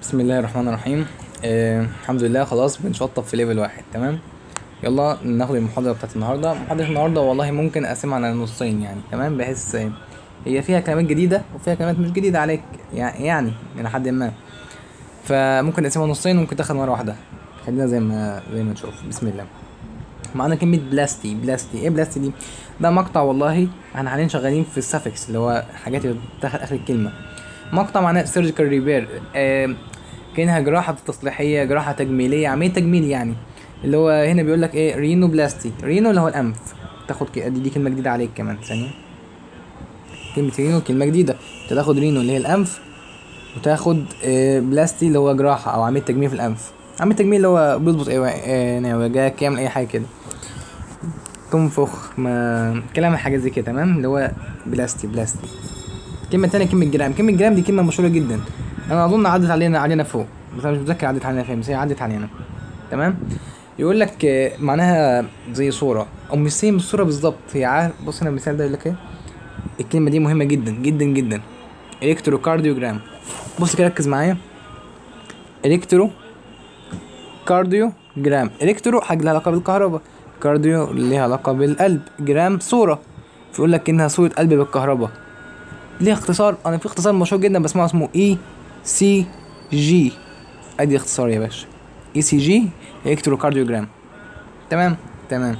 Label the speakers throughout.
Speaker 1: بسم الله الرحمن الرحيم آه الحمد لله خلاص بنشطب في ليفل واحد تمام يلا ناخد المحاضرة بتاعت النهاردة محاضرة النهاردة والله ممكن أقسمها على نصين يعني تمام بحيث آه، هي فيها كلمات جديدة وفيها كلمات مش جديدة عليك يع- يعني إلى حد ما فممكن نقسمها نصين وممكن تاخد مرة واحدة خلينا زي ما زي ما نشوف بسم الله معانا كلمة بلاستي بلاستي ايه بلاستي دي ده مقطع والله احنا حاليا شغالين في السافكس اللي هو حاجات اللي بتاخد اخر الكلمة مقطع معناه سيرجيكال ريبير آه كأنها جراحة تصليحية جراحة تجميلية عملية تجميل يعني اللي هو هنا بيقول لك ايه رينو بلاستي رينو اللي هو الأنف تاخد ك- دي, دي كلمة جديدة عليك كمان ثانية كلمة رينو كلمة جديدة انت تاخد رينو اللي هي الأنف وتاخد آه بلاستي اللي هو جراحة أو عملية تجميل في الأنف عملية تجميل اللي هو بيظبط ايه آه، نعوجاك يعمل أي حاجة كده تنفخ ما كلام حاجة زي كده تمام اللي هو بلاستي بلاستي كلمة تانية كلمة جرام كلمة جرام دي كلمة مشهورة جدا أنا أظن عدت علينا علينا فوق بس أنا مش متذكر عدت علينا فين بس هي عدت علينا تمام يقول لك آه، معناها زي صورة أو مش زي الصورة بالظبط هي عارف بص هنا المثال ده يقول لك إيه الكلمة دي مهمة جدا جدا جدا إلكتروكارديوجرام بص كده ركز معايا إلكترو كارديو جرام الكترو حاجه لها علاقه بالكهرباء كارديو ليها علاقه بالقلب جرام صوره فيقول لك انها صوره قلب بالكهرباء ليها اختصار انا في اختصار مشهور جدا بسمعه اسمه اي سي جي ادي اختصار يا باشا اي سي جي الكترو كارديوجرام تمام تمام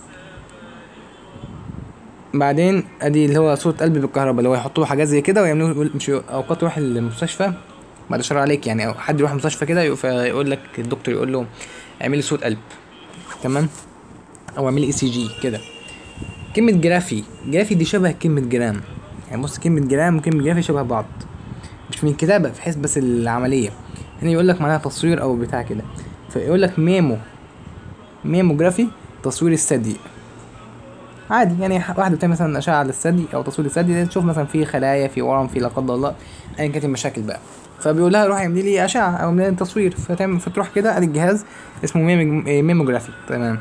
Speaker 1: بعدين ادي اللي هو صوره قلب بالكهرباء اللي هو يحطوا له حاجات زي كده ويعملوا يقول- مش اوقات يروح المستشفى بعد الشر عليك يعني او حد يروح المستشفى كده يق- فيقول لك الدكتور يقول له اعمل لي صوت قلب تمام او اعمل لي اي سي جي كده كلمة جرافي جرافي دي شبه كلمة جرام يعني بص كلمة جرام وكلمة جرافي شبه بعض مش من الكتابة في حيث بس العملية هنا يقول لك معناها تصوير او بتاع كده فيقول لك ميمو ميموجرافي تصوير الثدي عادي يعني ح- واحدة بتعمل مثلا أشعة على الثدي أو تصوير الثدي ده تشوف مثلا في خلايا في ورم في لا قدر الله أيا كانت المشاكل بقى فبيقول لها روحي اعملي لي أشعة أو اعملي لي تصوير فتعمل فتروح كده أدي الجهاز اسمه ميمو- إيه، ميموجرافي تمام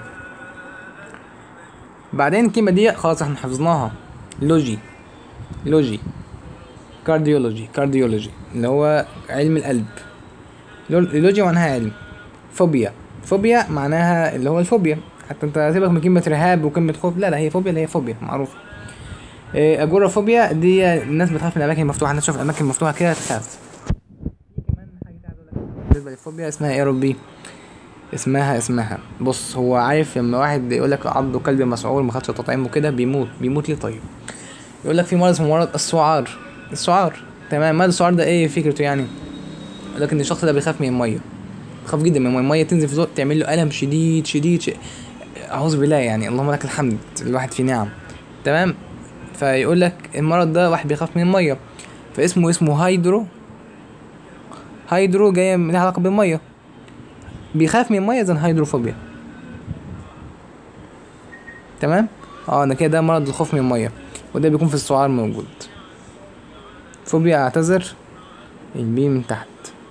Speaker 1: بعدين الكلمة دي خلاص احنا حفظناها لوجي لوجي كارديولوجي كارديولوجي اللي هو علم القلب لو- لوجي معناها علم فوبيا فوبيا معناها اللي هو الفوبيا حتى انت سيبك من كلمة رهاب وكلمة خوف لا لا هي فوبيا اللي هي فوبيا معروفة إيه اجورافوبيا دي الناس بتخاف من الاماكن المفتوحة الناس تشوف الاماكن المفتوحة كده تخاف كمان حاجة عايز أقول لك بالنسبة للفوبيا اسمها ايه يا ربي اسمها اسمها بص هو عارف لما واحد يقول لك عنده كلب مسعور ما خدش تطعيمه كده بيموت بيموت ليه طيب يقول لك في مرض اسمه مرض السعار السعار تمام مرض السعار ده ايه فكرته يعني يقول لك ان الشخص ده بيخاف من الميه بيخاف جدا من الميه الميه تنزل في ذوق تعمل له الم شديد شديد ش... اعوذ بالله يعني اللهم لك الحمد الواحد في نعم تمام فيقول لك المرض ده واحد بيخاف من الميه فاسمه اسمه هايدرو هايدرو جايه من لها علاقه بالميه بيخاف من الميه زي هيدروفوبيا تمام اه انا كده ده مرض الخوف من الميه وده بيكون في السعار موجود فوبيا اعتذر البي من تحت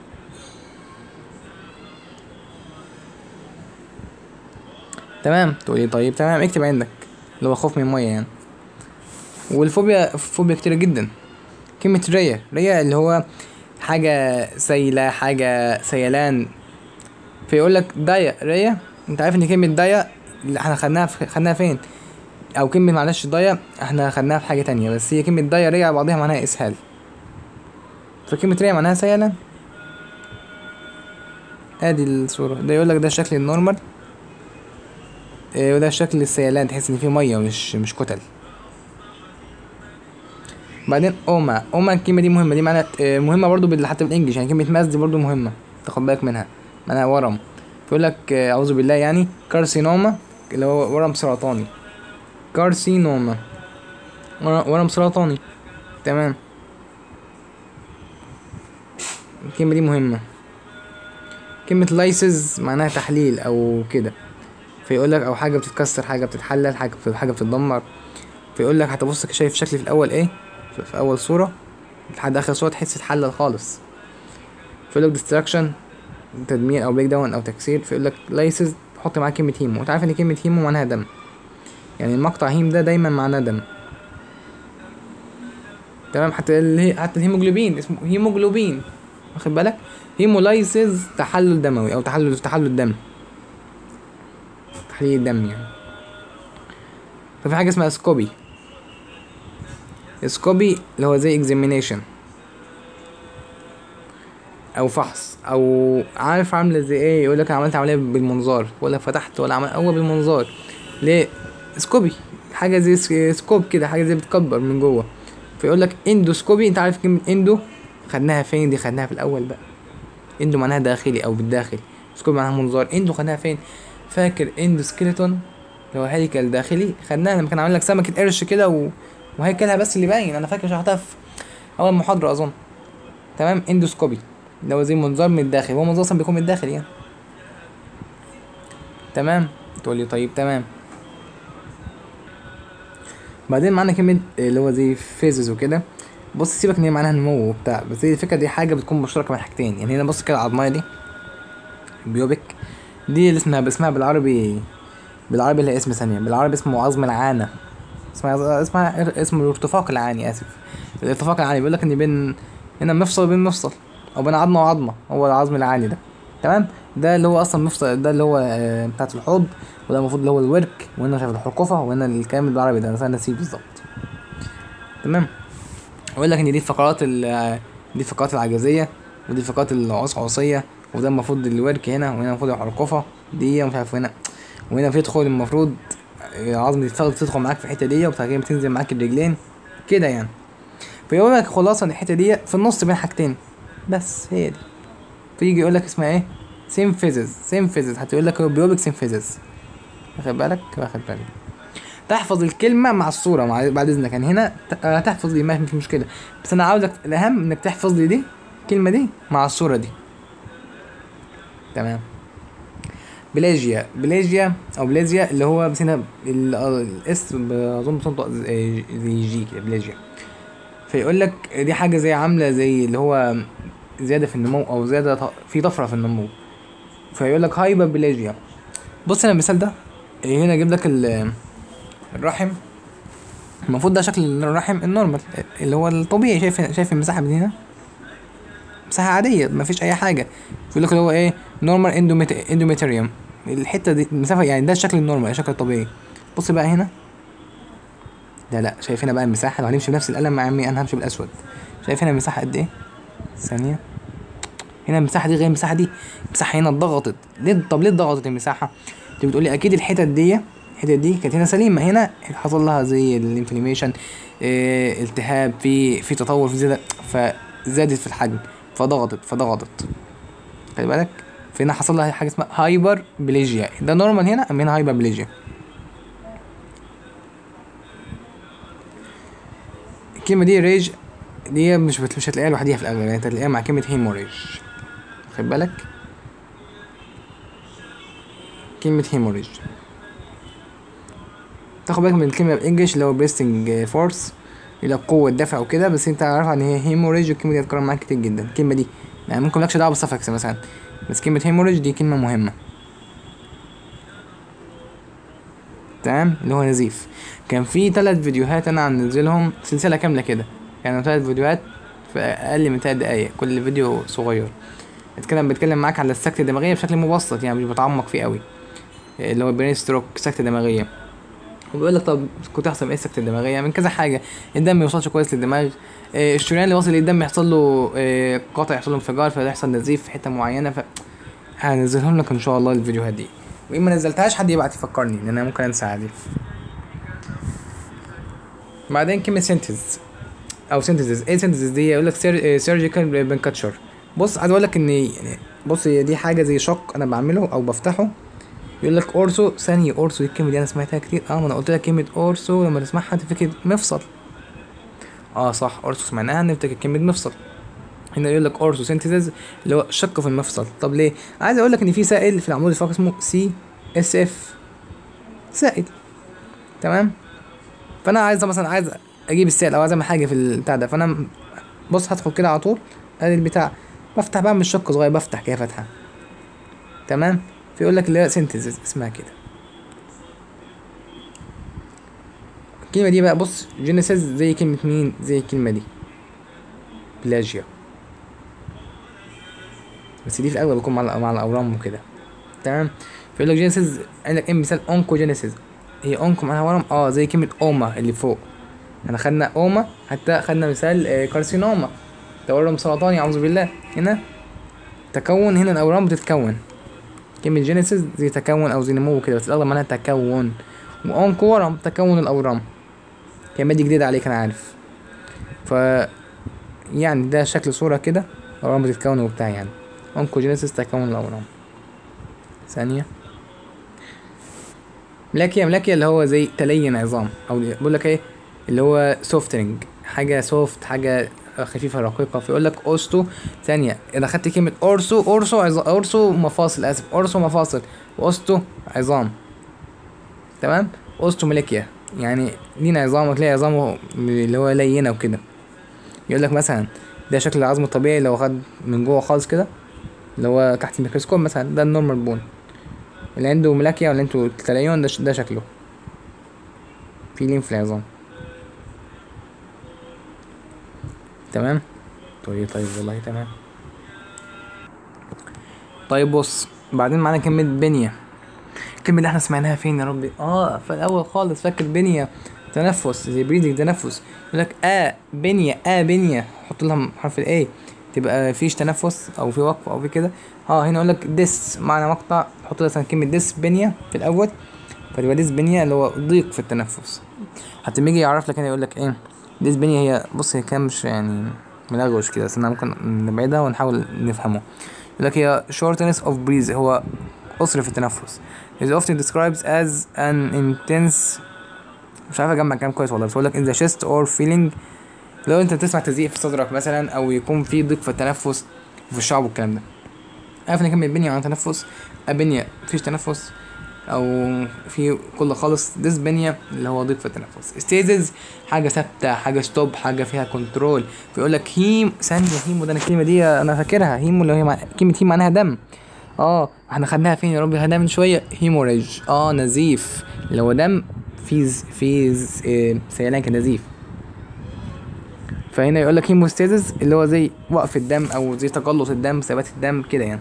Speaker 1: تمام تقولي طيب تمام اكتب عندك اللي هو خوف من الميه يعني والفوبيا فوبيا كتيرة جدا كلمة ريا ريا اللي هو حاجة سيلة حاجة سيلان فيقول لك دايا ريا انت عارف ان كلمة دايا اللي احنا خدناها في خدناها فين او كلمة معلش ضايع احنا خدناها في حاجة تانية بس هي كلمة ضايع ريا على بعضها معناها اسهال فكلمة ريا معناها سيلة ادي الصورة ده يقول لك ده الشكل النورمال اه وده الشكل السيلان تحس ان فيه مية مش مش كتل بعدين اوما اوما الكلمة دي مهمة دي معناها اه مهمة برضو بال- حتى بالانجلش يعني كلمة ماس دي برضو مهمة تاخد بالك منها معناها ورم بيقول لك اه اعوذ بالله يعني كارسينوما اللي هو ورم سرطاني كارسينوما ور- ورم سرطاني تمام الكلمة دي مهمة كلمة لايسز معناها تحليل أو كده فيقول لك أو حاجة بتتكسر حاجة بتتحلل حاجة بت- حاجة بتتدمر فيقول لك هتبص شايف شكلي في الأول إيه في- في أول صورة لحد آخر صورة تحس اتحلل خالص فيقول لك ديستراكشن تدمير أو بريك داون أو تكسير فيقول لك لايسز حط معاه كلمة هيمو وأنت عارف إن كلمة هيمو معناها دم يعني المقطع هيم ده دايما معناه دم تمام حتى ال... حتى الهيموجلوبين اسمه هيموجلوبين واخد بالك هيمولايسيز تحلل دموي او تحلل تحلل الدم تحليل الدم يعني ففي حاجه اسمها سكوبي سكوبي اللي هو زي اكزامينيشن او فحص او عارف عامله زي ايه يقول لك عملت عمليه بالمنظار ولا فتحت ولا عمل هو بالمنظار ليه سكوبي حاجه زي س- سكوب كده حاجه زي بتكبر من جوه فيقول لك اندوسكوبي انت عارف كلمه اندو خدناها فين دي خدناها في الاول بقى اندو معناها داخلي او بالداخل سكوبي معناها منظار اندو خدناها فين فاكر اندو سكيلتون اللي هو هيكل داخلي خدناها لما كان عامل لك سمكه قرش كده و... وهيكلها بس اللي باين انا فاكر شرحتها في اول محاضره اظن تمام اندوسكوبي اللي هو زي منظار من الداخل هو منظار اصلا بيكون من الداخل يعني تمام تقول لي طيب تمام بعدين معانا كلمة اللي هو زي فيزز وكده بص سيبك ان هي معناها نمو وبتاع بس هي الفكرة دي حاجة بتكون مشتركة بين حاجتين يعني هنا بص كده على العظمية دي بيوبك دي اللي اسمها اسمها بالعربي بالعربي اللي اسم ثانية بالعربي اسمه عظم العانة اسمها اسمها اسمه الارتفاق العاني اسف الارتفاق العاني بيقول لك ان بين هنا مفصل وبين مفصل او بين عظمة وعظمة هو العظم العاني ده تمام ده اللي هو اصلا مفصل ده اللي هو آه، بتاعت الحوض وده المفروض اللي هو الورك وهنا شايف الحرقفة وهنا الكلام بالعربي ده انا نسيت بالظبط تمام يقول لك ان دي الفقرات ال- دي الفقرات العجزية ودي الفقرات العصعصية وده المفروض الورك هنا وهنا المفروض الحرقفة دي مش عارف هنا وهنا بتدخل المفروض عظمة الفخذ تدخل معاك في الحتة دي وبعد كده بتنزل معاك الرجلين كده يعني فيقول لك خلاصة إن الحتة دي في النص بين حاجتين بس هي دي فيجي يقول لك اسمها ايه سيمفيزز سيمفيزز هتقول لك بيوبك سيمفيزز واخد بالك واخد بالك تحفظ الكلمة مع الصورة مع بعد اذنك يعني هنا ت- آه، تحفظ دي ماشي مش مشكلة بس انا عاوزك الاهم انك تحفظ لي دي الكلمة دي مع الصورة دي تمام بلاجيا بلاجيا او بلازيا اللي هو بس هنا ال- آه، الاسم اظن بتنطق زي زي جي كده بلاجيا فيقول لك دي حاجة زي عاملة زي اللي هو زيادة في النمو او زيادة ط- في طفرة في النمو فيقول لك هايبر بلاجيا بص هنا المثال ده إيه هنا اجيب لك ال- الرحم المفروض ده شكل الرحم النورمال اللي هو الطبيعي شايف شايف المساحة من هنا مساحة عادية مفيش أي حاجة يقول لك اللي هو إيه نورمال اندوميتريوم الحتة دي المسافة يعني ده الشكل النورمال الشكل الطبيعي بص بقى هنا لا لا شايف هنا بقى المساحة لو هنمشي بنفس القلم مع عمي أنا همشي بالأسود شايف هنا المساحة قد إيه ثانية هنا المساحة دي غير المساحة دي المساحة هنا اتضغطت ليه طب ليه اتضغطت المساحة؟ انت بتقولي أكيد الحتت دي الحتت دي كانت هنا سليمة هنا حصل لها زي الانفلاميشن اه التهاب في في تطور في زيادة فزادت في الحجم فضغطت فضغطت خلي بالك فهنا حصل لها حاجة اسمها هايبر بليجيا ده نورمال هنا أم هنا هايبر بليجيا الكلمة دي ريج دي مش بت- مش هتلاقيها لوحديها في الأغلب يعني انت هتلاقيها مع كلمة هيموريج خد بالك كلمة هيموريج تاخد بالك من الكلمة بالانجلش اللي هو بريستنج فورس اللي هو قوة دفع وكده بس انت عارف ان هي هيموريج الكلمة دي هتكرر معاك كتير جدا الكلمة دي يعني ممكن ملكش دعوة بالسفكس مثلا بس كلمة هيموريج دي كلمة مهمة تمام اللي هو نزيف كان في ثلاث فيديوهات انا منزلهم سلسلة كاملة كده كانوا ثلاث فيديوهات في اقل من ثلاث دقايق كل فيديو صغير اتكلم بيتكلم معاك على السكتة الدماغية بشكل مبسط يعني مش بتعمق فيه قوي اللي هو برين ستروك سكتة دماغية وبيقول لك طب كنت تحصل ايه السكتة الدماغية من كذا حاجة الدم ما يوصلش كويس للدماغ آه، الشريان اللي واصل للدم يحصل له آه، قطع يحصل له انفجار فيحصل نزيف في حتة معينة ف هنزلهم لك ان شاء الله الفيديوهات دي وان ما نزلتهاش حد يبعت يفكرني لان انا ممكن انسى عادي بعدين كلمة سينتز او سينتزز ايه سينتزز دي يقول لك سيرجيكال بنكاتشر بص عايز اقول لك ان يعني بص هي دي حاجه زي شق انا بعمله او بفتحه يقول لك اورسو ثانيه اورسو دي الكلمه دي انا سمعتها كتير اه ما انا قلت لك كلمه اورسو لما تسمعها تفتكر مفصل اه صح اورسو سمعناها نفتكر كلمه مفصل هنا يقول لك اورسو سينتيزز اللي هو شق في المفصل طب ليه عايز اقول لك ان في سائل في العمود الفقري اسمه سي اس اف سائل تمام فانا عايز مثلا عايز اجيب السائل او عايز اعمل حاجه في البتاع ده فانا م- بص هدخل كده على طول ادي البتاع بفتح بعمل شق صغير بفتح كده فتحه تمام فيقول لك اللي هي سينتيزز اسمها كده الكلمه دي بقى بص جينيسيس زي كلمه مين زي الكلمه دي بلاجيا بس دي في الاغلب بيكون مع مع الاورام وكده تمام فيقول لك جينيسيس قال لك ايه مثال اونكو جينيسيس هي اونكو معناها ورم اه زي كلمه اوما اللي فوق احنا خدنا اوما حتى خدنا مثال آه، كارسينوما تورم سرطاني اعوذ بالله هنا تكون هنا الاورام بتتكون كلمة جينيسيس زي تكون او زي نمو كده بس الاغلب معناها تكون وانكو ورم تكون الاورام كلمة دي جديدة عليك انا عارف ف يعني ده شكل صورة كده الاورام بتتكون وبتاع يعني انكو جينيسيس تكون الاورام ثانية ملاكيا ملاكيا اللي هو زي تلين عظام او بيقول لك ايه اللي هو سوفتنج حاجة سوفت حاجة خفيفة رقيقة فيقول لك اوستو ثانية اذا خدت كلمة اورسو اورسو عظام اورسو مفاصل اسف اورسو مفاصل واوستو عظام تمام اوستو ملاكيا يعني لينا عظام وتلاقي عظامه اللي هو لينة وكده يقول لك مثلا ده شكل العظم الطبيعي لو خد من جوه خالص كده اللي هو تحت الميكروسكوب مثلا ده النورمال بون اللي عنده ملاكيا واللي عنده تليون ده, ش- ده شكله في لين في العظام تمام طيب طيب والله تمام طيب بص بعدين معانا كلمة بنية الكلمة اللي احنا سمعناها فين يا ربي اه في الأول خالص فاكر بنية تنفس زي بريدنج تنفس يقول لك اه بنية اه بنية حط لها حرف الاي تبقى فيش تنفس او في وقف او في كده اه هنا يقول لك ديس معنى مقطع حط مثلا كلمة ديس بنية في الأول فتبقى ديس بنية اللي هو ضيق في التنفس حتى لما يجي يعرف لك هنا يقول لك ايه ديس بنية هي بص هي كام مش يعني ملغوش كده بس انا ممكن نبعدها ونحاول نفهمه يقول لك هي shortness of breath هو قصر في التنفس is often described as an intense مش عارف اجمع كلام كويس والله بس بقول لك in the chest or feeling لو انت بتسمع تزييق في صدرك مثلا او يكون في ضيق في التنفس وفي الشعب والكلام ده عارف ان كلمة بنية عن تنفس أبنية مفيش تنفس او في كل خالص ديسبنيا اللي هو ضيق في التنفس ستيزز حاجه ثابته حاجه ستوب حاجه فيها كنترول بيقول لك هيم ثانيه هيمو ده انا الكلمه دي انا فاكرها هيمو اللي هي مع... كلمه هيم معناها دم اه احنا خدناها فين يا ربي خدناها من شويه هيموريج اه نزيف اللي هو دم في ز... في ز... إيه... سيلان كده نزيف فهنا يقول لك هيموستيزز اللي هو زي وقف الدم او زي تجلط الدم ثبات الدم كده يعني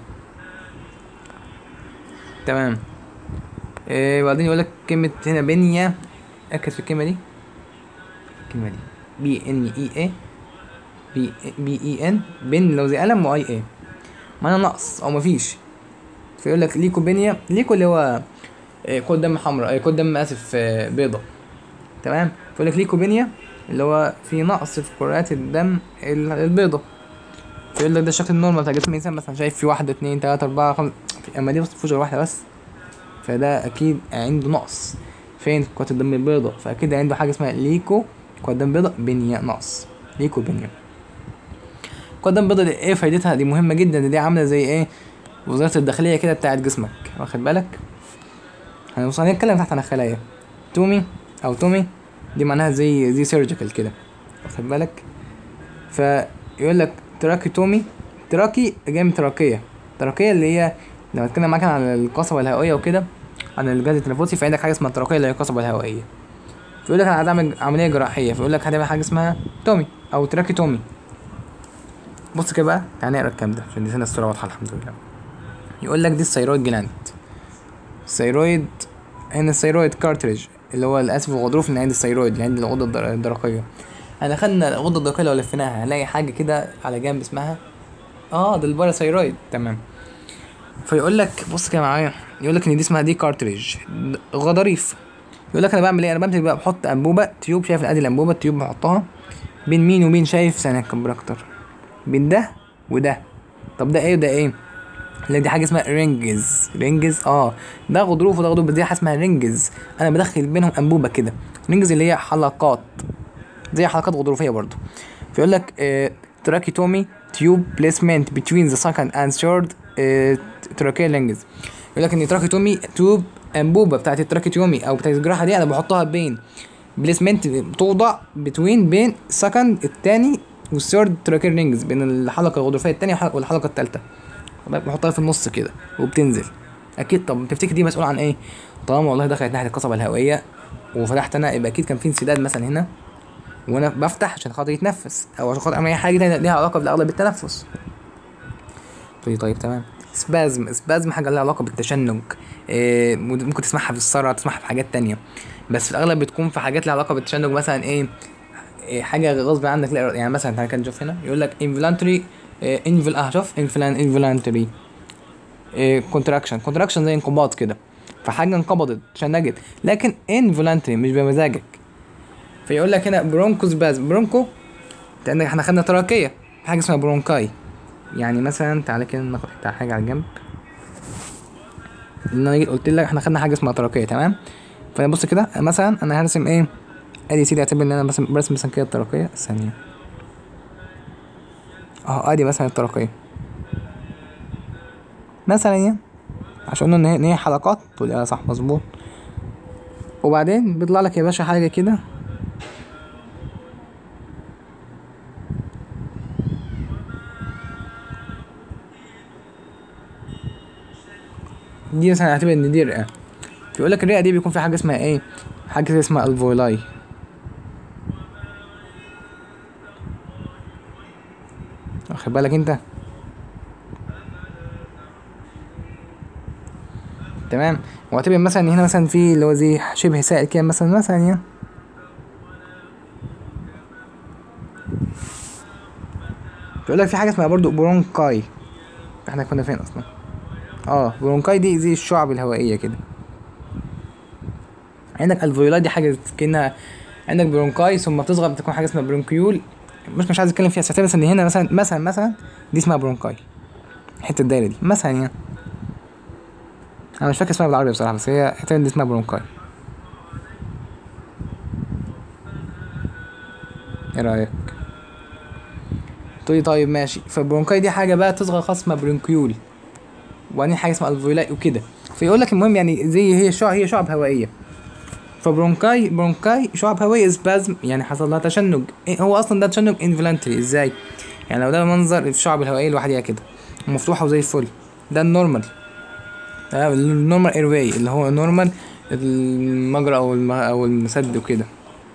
Speaker 1: تمام إيه وبعدين يقول لك كلمة هنا بنية ركز في الكلمة دي الكلمة دي بي ان اي اي بي بي اي ان بن لو زي قلم واي اي معناها نقص او مفيش فيقول لك ليكو بنية ليكو اللي هو إيه كود دم حمراء إيه كود دم اسف آه، بيضة تمام فيقول لك ليكو بنية اللي هو في نقص في كرات الدم ال- البيضة فيقول لك ده الشكل النورمال بتاع جسم الانسان مثلا شايف في واحدة اتنين تلاتة اربعة خمسة اما دي مفيش غير واحدة بس فده اكيد عنده نقص فين في كرات الدم البيضاء فاكيد عنده حاجه اسمها ليكو كرات دم بيضاء بنية نقص ليكو بنية كرات دم بيضاء دي ايه فايدتها دي مهمه جدا دي عامله زي ايه وزاره الداخليه كده بتاعت جسمك واخد بالك هنوصل هنتكلم تحت عن الخلايا تومي او تومي دي معناها زي زي سيرجيكال كده واخد بالك فيقول لك تراكي تومي تراكي جاي من تراكيه تراكيه اللي هي لما اتكلم معاك عن القصبة الهوائية وكده عن الجهاز التنفسي فعندك حاجة اسمها التراكية اللي هي القصبة الهوائية فيقول لك انا هتعمل عملية جراحية فيقول لك هتعمل حاجة اسمها تومي أو تراكي تومي بص كده بقى تعالى نقرا الكلام ده عشان لسان الصورة واضحة الحمد لله يقول لك دي الثيرويد جلاند الثيرويد هنا الثيرويد كارتريج اللي هو للأسف الغضروف اللي عند الثيرويد اللي عند الغدة الدر- الدرقية احنا خدنا الغدة الدرقية لو لفيناها هنلاقي حاجة كده على جنب اسمها اه ده الباراثيرويد تمام فيقول لك بص كده معايا يقول لك ان دي اسمها دي كارتريج غضاريف يقول لك انا بعمل ايه انا بمسك بقى بحط انبوبه تيوب شايف ادي الانبوبه التيوب بحطها بين مين ومين شايف ثانيه كمبركتر بين ده وده طب ده ايه وده ايه لا دي حاجه اسمها رينجز رينجز اه ده غضروف وده غضروف دي حاجه اسمها رينجز انا بدخل بينهم انبوبه كده رينجز اللي هي حلقات زي حلقات غضروفيه برضو فيقول لك آه تراكيتومي تيوب بليسمنت بتوين ذا سكند اند ثيرد تراكيا لينجز يقول لك ان تراكيتومي تيوب انبوبه بتاعت التراكيتومي او بتاعت الجراحه دي انا بحطها بين بليسمنت توضع بتوين بين سكند التاني والثيرد تراكيا لينجز بين الحلقه الغضروفيه التانية والحلقة- والحلقه التالتة بحطها في النص كده وبتنزل اكيد طب تفتكر دي مسؤول عن ايه طالما والله دخلت ناحيه القصبه الهوائيه وفتحت انا يبقى اكيد كان في انسداد مثلا هنا وانا بفتح عشان خاطر يتنفس او عشان خاطر اعمل اي حاجه تانية ليها علاقه بالاغلب بالتنفس طيب طيب تمام سبازم سبازم حاجه لها علاقه بالتشنج إيه ممكن تسمعها في الصرع تسمعها في حاجات تانية بس في الاغلب بتكون في حاجات لها علاقه بالتشنج مثلا ايه, إيه حاجه غصب عنك لا يعني مثلا تعالى كده نشوف هنا يقول لك involuntary إيه انفل اه شوف involuntary إيه كونتراكشن كونتراكشن زي انقباض كده فحاجه انقبضت شنجت لكن involuntary مش بمزاجك فيقول لك هنا برونكو سباز برونكو لان احنا خدنا تراكيه في حاجه اسمها برونكاي يعني مثلا تعالى كده ناخد حتة حاجه على الجنب ان انا جيت قلت لك احنا خدنا حاجه اسمها تراكيه تمام فانا بص كده مثلا انا هرسم ايه ادي يا سيدي اعتبر ان انا برسم برسم مثلا كده التراكيه ثانيه اه ادي مثلا التراكيه مثلا يعني عشان قلنا ان هي- ان هي حلقات تقول اه صح مظبوط وبعدين بيطلع لك يا باشا حاجه كده دي مثلا اعتبر ان دي رئه بيقول لك الرئه دي بيكون في حاجه اسمها ايه حاجه كده اسمها الفولاي واخد بالك انت تمام واعتبر مثلا ان هنا مثلا في اللي هو زي شبه سائل كده مثلا مثلا يعني بيقول لك في حاجه اسمها برضو برونكاي احنا كنا فين اصلا اه برونكاي دي زي الشعب الهوائيه كده عندك الفيولاي دي حاجه كأنها عندك برونكاي ثم بتصغر بتكون حاجه اسمها برونكيول مش مش عايز اتكلم فيها بس مثلا ان هنا مثلا مثلا مثلا دي اسمها برونكاي الحته الدايره دي مثلا يعني انا مش فاكر اسمها بالعربي بصراحه بس هي اعتقد دي اسمها برونكاي ايه رايك تقولي طيب ماشي فالبرونكاي دي حاجه بقى تصغر خاص اسمها برونكيول وبعدين حاجه اسمها الفيولاي وكده فيقول لك المهم يعني زي هي شعب هي شعب هوائيه فبرونكاي برونكاي شعب هوائي سبازم يعني حصل لها تشنج إيه هو اصلا ده تشنج انفلانتري ازاي يعني لو ده منظر الشعب الهوائيه لوحدها كده مفتوحه وزي الفل ده النورمال تمام النورمال اير واي اللي هو نورمال المجرى او الم... او المسد وكده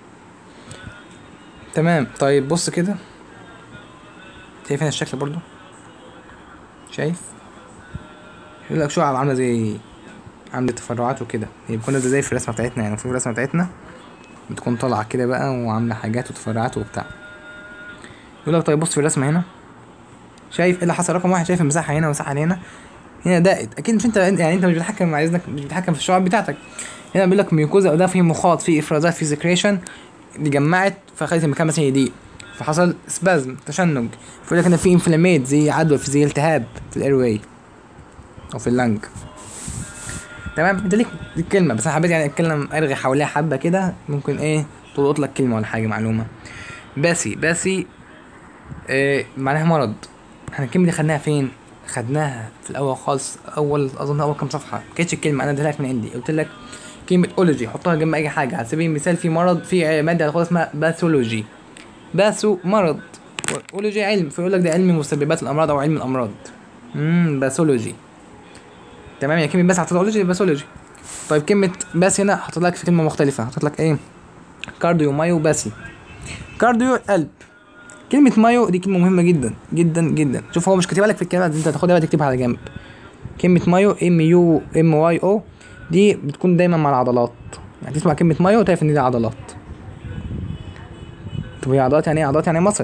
Speaker 1: تمام طيب بص كده شايف هنا الشكل برضو شايف يقول لك شعب عامله زي عامله تفرعات وكده هي بتكون نازله زي في الرسمه بتاعتنا يعني في الرسمه بتاعتنا بتكون طالعه كده بقى وعامله حاجات وتفرعات وبتاع يقول لك طيب بص في الرسمه هنا شايف ايه اللي حصل رقم واحد شايف المساحه هنا والمساحه هنا هنا دائت اكيد مش انت يعني انت مش بتتحكم مع اذنك مش بتتحكم في الشعب بتاعتك هنا بيقول لك ميوكوزا وده فيه مخاط فيه افرازات فيه سكريشن دي جمعت فخلت المكان مثلا يضيق فحصل سبازم تشنج فيقول لك ان في انفلاميت زي عدوى في زي التهاب في الاير واي او في اللنج تمام انت ليك دي الكلمه بس انا حبيت يعني اتكلم ارغي حواليها حبه كده ممكن ايه تلقط لك كلمه ولا حاجه معلومه باسي باسي إيه معناها مرض احنا الكلمه دي خدناها فين خدناها في الاول خالص اول اظن اول كام صفحه ما كانتش الكلمه انا اديها لك من عندي قلت لك كلمه اولوجي حطها جنب اي حاجه على سبيل المثال في مرض في ماده هتاخدها اسمها باثولوجي باثو مرض اولوجي علم فيقول لك ده علم مسببات الامراض او علم الامراض امم باثولوجي تمام يعني كلمه بس حطيت اولوجي باثولوجي طيب كلمه بس هنا حطيت لك في كلمه مختلفه حطيت لك ايه كارديو مايو باسي كارديو قلب كلمة مايو دي كلمة مهمة جدا جدا جدا شوف هو مش كاتبها لك في الكلمات دي انت هتاخدها بقى تكتبها على جنب كلمة مايو ام يو ام واي او دي بتكون دايما مع العضلات يعني تسمع كلمة مايو تعرف ان دي عضلات طب هي عضلات يعني ايه عضلات يعني مصل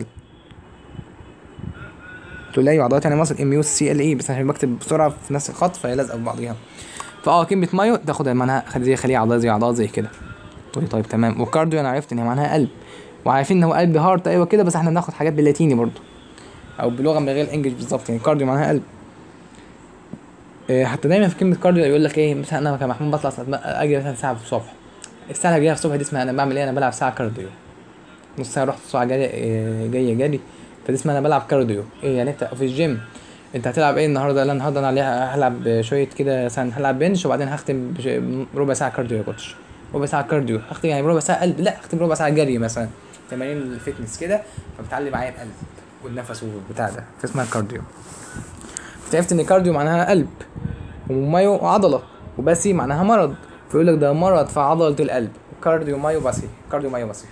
Speaker 1: تقول لي ايوه عضلات يعني مصل ام يو سي ال اي بس انا بكتب بسرعة في نفس الخط فهي لازقة في بعضيها فاه كلمة مايو تاخدها معناها خلي زي خلية عضلات زي عضلات زي كده تقول لي طيب تمام وكارديو انا عرفت ان هي معناها قلب وعارفين ان هو قلب هارت ايوه كده بس احنا بناخد حاجات باللاتيني برضو او بلغه من غير الانجليش بالظبط يعني كارديو معناها قلب إيه حتى دايما في كلمه كارديو يقول لك ايه مثلا انا كمحمود بطلع اجي مثلا ساعه في الصبح الساعه اللي جايه الصبح دي اسمها انا بعمل ايه انا بلعب ساعه كارديو نص ساعه رحت ساعه جايه إيه جايه جري فدي اسمها انا بلعب كارديو ايه يعني انت في الجيم انت هتلعب ايه النهارده لا النهارده انا عليها هلعب شويه كده مثلا هلعب بنش وبعدين هختم ربع ساعه كارديو يا كوتش ربع ساعه كارديو هختم يعني ربع ساعه قلب لا هختم ربع ساعه جري مثلا تمارين الفتنس كده فبتعلي معايا القلب والنفس والبتاع ده فاسمها كارديو عرفت ان كارديو معناها قلب ومايو عضله وباسي معناها مرض فيقول لك ده مرض في عضله القلب كارديو مايو باسي كارديو مايو باسي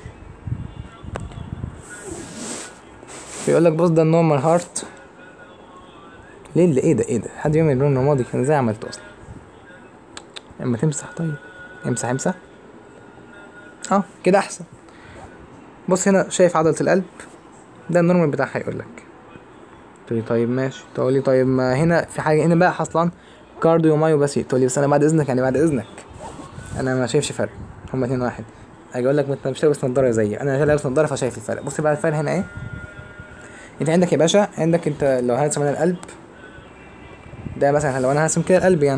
Speaker 1: فيقول لك بص ده النورمال هارت ليه اللي ايه ده ايه ده حد بيعمل اللون الرمادي كان ازاي عملته اصلا اما تمسح طيب امسح امسح اه كده احسن بص هنا شايف عضلة القلب ده النورمال بتاعها يقول لك تقولي طيب ماشي تقولي طيب ما هنا في حاجة هنا بقى حصلان كارديو مايو بس تقولي بس انا بعد اذنك يعني بعد اذنك انا ما شايفش فرق هما اتنين واحد اجي اقول لك ما انت مش لابس نضاره زيي انا لابس نضاره فشايف الفرق بص بقى الفرق هنا ايه انت عندك يا باشا عندك انت لو هنرسم هنا القلب ده مثلا لو انا هرسم كده القلب يعني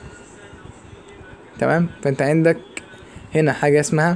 Speaker 1: تمام فانت عندك هنا حاجه اسمها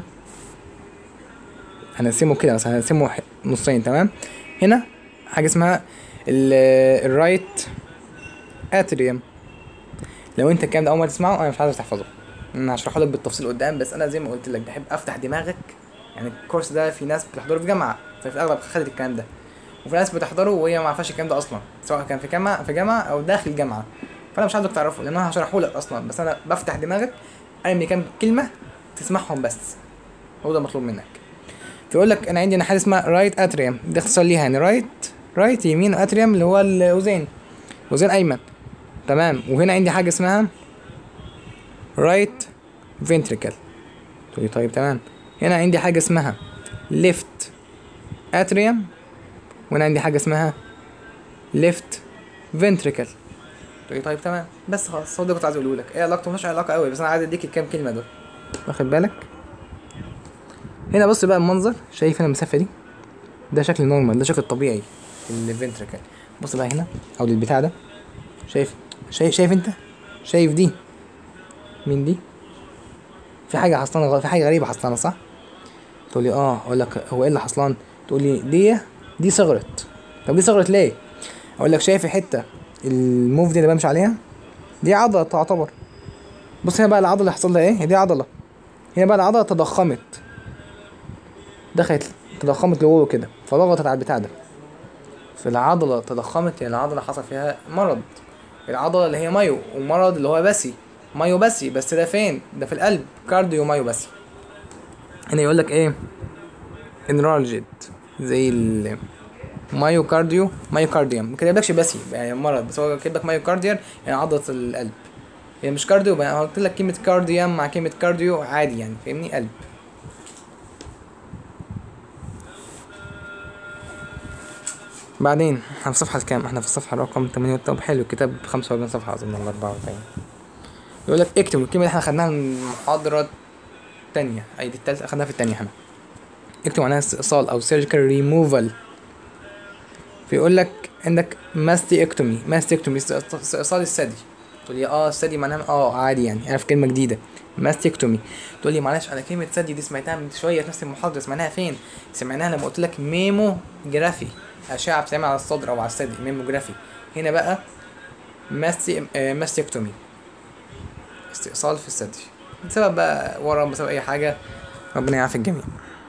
Speaker 1: هنقسمه كده مثلا هنقسمه ح- نصين تمام هنا حاجه اسمها ال- الرايت اتريوم لو انت الكلام ده اول مره تسمعه انا مش عايز تحفظه انا هشرحه لك بالتفصيل قدام بس انا زي ما قلت لك بحب افتح دماغك يعني الكورس ده في ناس بتحضره في جامعه ففي الاغلب خدت الكلام ده وفي ناس بتحضره وهي ما عارفاش الكلام ده اصلا سواء كان في جامعه في جامعه او داخل جامعه فانا مش عايزك تعرفه لان انا هشرحه لك اصلا بس انا بفتح دماغك ارمي كام كلمه تسمعهم بس هو ده مطلوب منك فيقول لك انا عندي حاجه اسمها رايت اتريوم ده اختصار ليها يعني رايت رايت يمين اتريوم اللي هو الاذين اذين ايمن تمام وهنا عندي حاجه اسمها رايت فنتريكل تقولي طيب تمام هنا عندي حاجه اسمها ليفت اتريوم وهنا عندي حاجه اسمها ليفت فنتريكل تقولي طيب تمام بس خلاص هو ده كنت عايز اقوله لك ايه علاقته مش علاقه قوي بس انا عايز اديك الكام كلمه دول واخد بالك هنا بص بقى المنظر شايف هنا المسافه دي ده شكل نورمال ده شكل طبيعي الفنتريكل بص بقى هنا او للبتاع ده شايف شايف شايف انت شايف دي مين دي في حاجه حصلانه غلط في حاجه غريبه حصلانه صح تقول لي اه اقول لك هو ايه اللي حصلان تقول لي دي دي صغرت طب دي صغرت ليه اقول لك شايف الحته الموف دي اللي بمشي عليها دي عضله تعتبر بص هنا بقى العضله اللي حصل لها ايه دي عضله هنا بقى العضله تضخمت دخلت تضخمت لجوه كده فضغطت على البتاع ده فالعضله تضخمت يعني العضله حصل فيها مرض العضله اللي هي مايو ومرض اللي هو بسي مايو بسي بس ده فين ده في القلب كارديو مايو بسي هنا يقول لك ايه انرالجيد زي ال مايوكارديو مايوكارديوم ما كتبلكش بسي يعني مرض بس هو كاتب لك مايوكارديال يعني عضله القلب هي مش كارديو بقى قلت لك كلمه كارديوم مع كلمه كارديو عادي يعني فاهمني قلب بعدين احنا في صفحة كام؟ احنا في الصفحة رقم 8 طب حلو الكتاب 45 صفحة أظن ولا 44 يقول لك اكتب الكلمة اللي احنا خدناها من المحاضرة التانية أي دي التالتة أخدناها في التانية احنا اكتب معناها استئصال أو surgical removal بيقول لك عندك ماستيكتومي ماستيكتومي استئصال الثدي تقول لي اه الثدي معناها اه عادي يعني اعرف كلمة جديدة ماستيكتومي تقول لي معلش انا كلمة ثدي دي سمعتها من شوية في نفس المحاضرة سمعناها فين؟ سمعناها لما قلت لك ميموجرافي أشعة بتتعمل على الصدر أو على الثدي ميموجرافي هنا بقى ماستي آه، ماستيكتومي استئصال في الثدي بسبب بقى ورم بسبب أي حاجة ربنا يعافي الجميع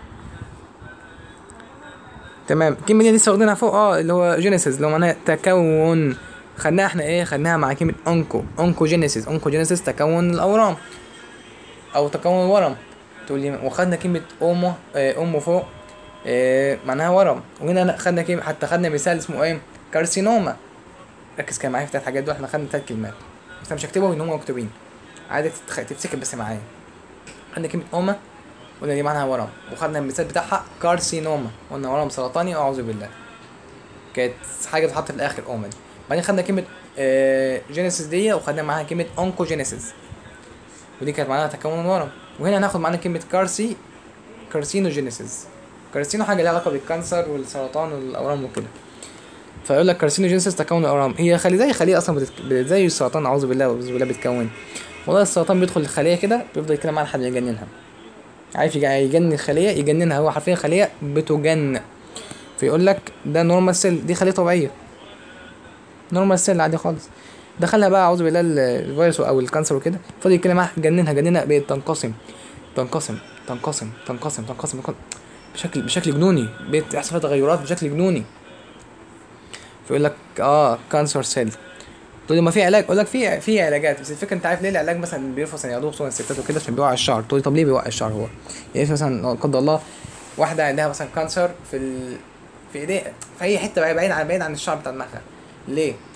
Speaker 1: تمام الكلمة دي لسه واخدينها فوق اه اللي هو جينيسيس اللي هو معناها تكون خدناها احنا ايه خدناها مع كلمة اونكو اونكو جينيسيس اونكو جينيسيس تكون الأورام أو تكون الورم تقول لي وخدنا كلمة أومو آه أومو فوق آه معناها ورم وهنا لا خدنا كلمة حتى خدنا مثال اسمه ايه كارسينوما ركز كده معايا في التلات حاجات دول احنا خدنا تلات كلمات بس انا مش هكتبهم ان هم مكتوبين عادي تتخ... تفتكر بس معايا خدنا كلمة أوما قلنا دي معناها ورم وخدنا المثال بتاعها كارسينوما قلنا ورم سرطاني اعوذ بالله كانت حاجه بتتحط في الاخر اوما دي بعدين خدنا كلمه آه جينيسيس دي وخدنا معاها كلمه اونكوجينيسيس ودي كانت معناها تكون ورم وهنا هناخد معانا كلمه كارسي كارسينوجينيسيس كارسينو حاجه ليها علاقه بالكانسر والسرطان والاورام وكده فيقول لك كارسينوجينيسيس تكون الاورام هي خلي زي خليه اصلا بتت... زي السرطان اعوذ بالله واعوذ بالله بتكون والله السرطان بيدخل الخليه كده بيفضل يتكلم معاها لحد ما يجننها عارف يج- يجنن الخليه يجننها هو حرفيا خليه بتجن فيقول لك ده نورمال سيل دي خليه طبيعيه نورمال سيل عادي خالص دخلها بقى اعوذ بالله ال- الفيروس او الكانسر وكده فضل يتكلم معاها جننها جننها بقت تنقسم تنقسم تنقسم تنقسم تنقسم تنقسم بشكل بشكل جنوني بقت يحصل فيها تغيرات بشكل جنوني فيقول لك اه كانسر سيل تقول لي ما في علاج اقول لك في في علاجات بس الفكره انت عارف ليه العلاج مثلا بيرفض ياخدوه خصوصا الستات وكده عشان بيوقع الشعر تقول لي طب ليه بيوقع الشعر هو يعني في مثلا لا قدر الله واحده عندها مثلا كانسر في ال... في ايديها في اي حته بعيد بعيد عن بعيد عن الشعر بتاع دماغها ليه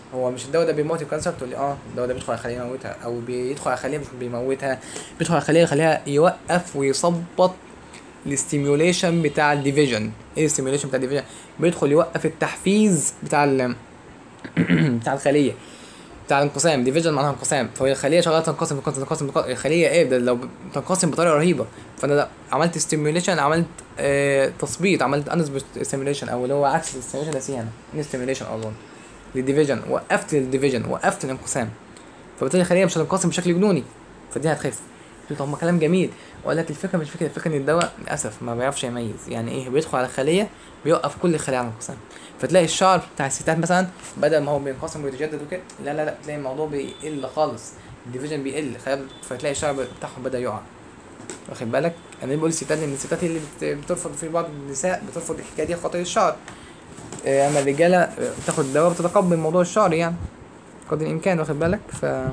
Speaker 1: هو مش الدواء ده بيموت الكانسر تقول لي اه الدواء ده بيدخل على خليه يموتها او بيدخل على خليه مش بيموتها بيدخل على خليه يخليها يوقف ويظبط الاستيميوليشن بتاع الديفيجن ايه الاستيميوليشن بتاع الديفيجن بيدخل يوقف التحفيز بتاع ال بتاع الخليه بتاع الانقسام ديفيجن معناها انقسام فهي الخليه شغاله تنقسم تنقسم تنقسم تنقسم. الخليه ايه ده لو بتنقسم بطريقه رهيبه فانا ده عملت ستيميوليشن عملت آه تثبيط عملت انس ستيميوليشن او اللي هو عكس الستيميوليشن ده سي انا ستيميوليشن اظن للديفيجن وقفت الديفيجن وقفت الانقسام فبالتالي الخليه مش هتنقسم بشكل جنوني فدي هتخف قلت طب ما كلام جميل اقول لك الفكره مش فكره الفكره ان الدواء للاسف ما بيعرفش يميز يعني ايه بيدخل على خليه بيوقف كل الخلايا على الانقسام فتلاقي الشعر بتاع الستات مثلا بدل ما هو بينقسم ويتجدد وكده لا لا لا تلاقي الموضوع بيقل خالص الديفيجن بيقل خلايا فتلاقي الشعر بتاعهم بدا يقع واخد بالك انا بقول الستات ان الستات هي اللي بت- بترفض في بعض النساء بترفض الحكايه دي خاطر الشعر آه، اما الرجاله آه، بتاخد الدواء بتتقبل موضوع الشعر يعني قدر الامكان واخد بالك ف آه،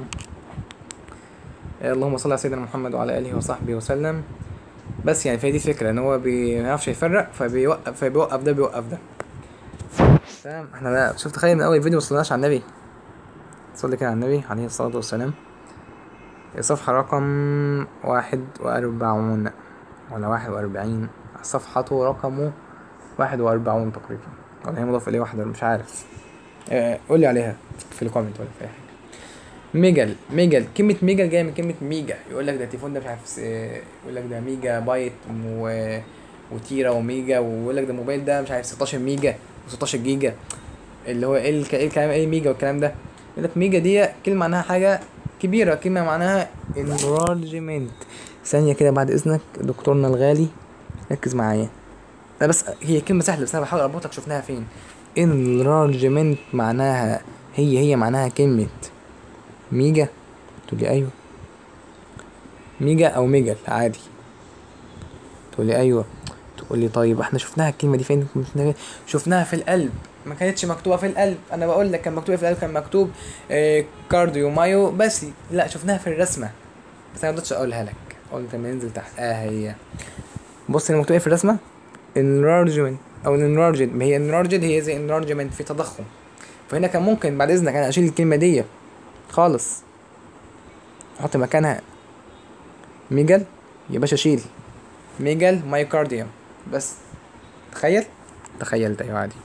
Speaker 1: اللهم صل على سيدنا محمد وعلى اله وصحبه وسلم بس يعني فهي دي الفكره ان هو بي- ما يعرفش يفرق فبيوقف فبيوقف ده بيوقف ده تمام احنا بقى شفت تخيل من اول فيديو مصلناش على النبي صلي كده على النبي عليه الصلاه والسلام الصفحه رقم واحد وأربعون ولا واحد وأربعين صفحة رقم واحد وأربعون تقريبا ولا هي مضاف إليه واحدة مش عارف آه، قول لي عليها في الكومنت ولا في أي حاجة ميجل ميجل كلمة ميجل جاية من كلمة ميجا يقول لك ده التليفون ده مش عارف س- يقول لك ده ميجا بايت و... وتيرا وميجا ويقول لك ده الموبايل ده مش عارف 16 ميجا و16 جيجا اللي هو ايه الك- ايه الكلام ايه ميجا والكلام ده يقول لك ميجا دي كلمة معناها حاجة كبيرة كلمة معناها انرارجمنت ثانية كده بعد اذنك دكتورنا الغالي ركز معايا لا بس هي كلمة سهلة بس انا بحاول اربطك شفناها فين enlargement معناها هي هي معناها كلمة ميجا تقول لي ايوه ميجا او ميجل عادي تقول لي ايوه تقول لي طيب احنا شفناها الكلمة دي فين شفناها فين؟ شفناها في القلب ما كانتش مكتوبة في القلب انا بقول لك كان مكتوبة في القلب كان مكتوب آه كارديو مايو بس لا شفناها في الرسمة بس انا ما قدرتش اقولها لك قلت لما ننزل تحت اه هي بص اللي مكتوب ايه في الرسمة enlargement او enlarged ما هي enlarged هي زي enlargement في تضخم فهنا كان ممكن بعد اذنك انا اشيل الكلمة دي خالص احط مكانها ميجل يا باشا شيل ميجل مايوكارديوم بس تخيل تخيلت ايوه عادي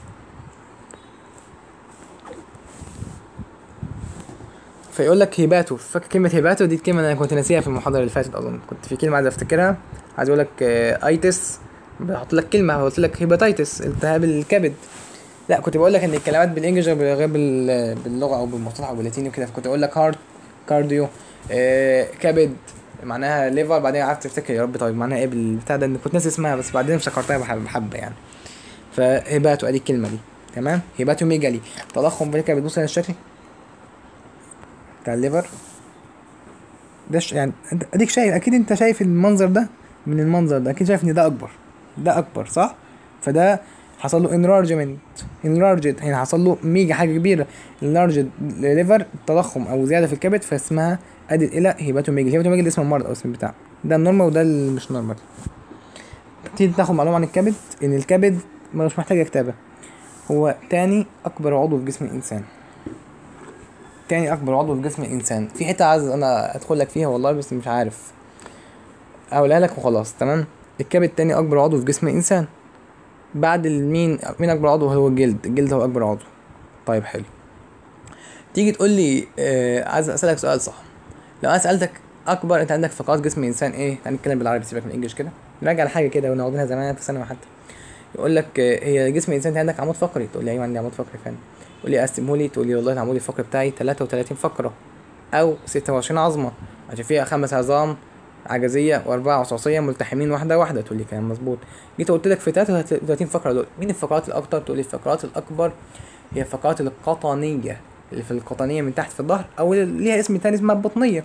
Speaker 1: فيقول لك هيباتو فاكر كلمة هيباتو دي الكلمة اللي انا كنت ناسيها في المحاضرة اللي فاتت اظن كنت في كلمة عايز افتكرها عايز اقول لك آه، ايتس بحط لك كلمة قلت لك هيباتيتس التهاب الكبد لا كنت بقول لك ان الكلمات بالانجلش غير بال- باللغة او بالمصطلح او باللاتيني وكده فكنت اقول لك هارت كارديو آه، كبد معناها ليفر بعدين قعدت افتكر يا رب طيب معناها ايه بالبتاع ده كنت ناسي اسمها بس بعدين افتكرتها بحب بحبه يعني فهيباتو ادي الكلمة دي تمام هيباتو ميجالي تضخم في الكبد بص على الشكل بتاع الليفر ده ش... يعني انت اديك شايف اكيد انت شايف المنظر ده من المنظر ده اكيد شايف ان ده اكبر ده اكبر صح فده حصل له enlargement enlarged هنا حصل له ميجا حاجه كبيره enlarged ليفر تضخم او زياده في الكبد فاسمها ادت الى هيباتوميجل هيباتوميجل اسم المرض او اسم بتاع ده النورمال وده اللي مش نورمال تيجي تاخد معلومه عن الكبد ان الكبد مش محتاجه كتابه هو تاني اكبر عضو في جسم الانسان تاني اكبر عضو في جسم الانسان في حته عايز انا ادخل لك فيها والله بس مش عارف اقولها لك وخلاص تمام الكبد تاني اكبر عضو في جسم الانسان بعد المين مين اكبر عضو هو الجلد الجلد هو اكبر عضو طيب حلو تيجي تقول لي آه عايز اسالك سؤال صح لو انا سالتك اكبر انت عندك فقرات جسم الانسان ايه هنتكلم بالعربي سيبك من الانجليش كده نراجع على حاجه كده كنا واخدينها زمان في ثانوي حتى يقول لك آه، هي جسم الانسان انت عندك عمود فقري تقول لي ايوه عندي عمود فقري فعلا تقول لي قسمه لي تقول لي والله العمود الفقري بتاعي 33 فقره او 26 عظمه عشان فيها خمس عظام عجزيه واربعه عصاصيه ملتحمين واحده واحده تقول لي كلام مظبوط جيت قلت لك في 33 فقره دول مين الفقرات الاكتر تقول لي الفقرات الاكبر هي الفقرات القطنيه اللي في القطنيه من تحت في الظهر او اللي ليها اسم تاني اسمها البطنيه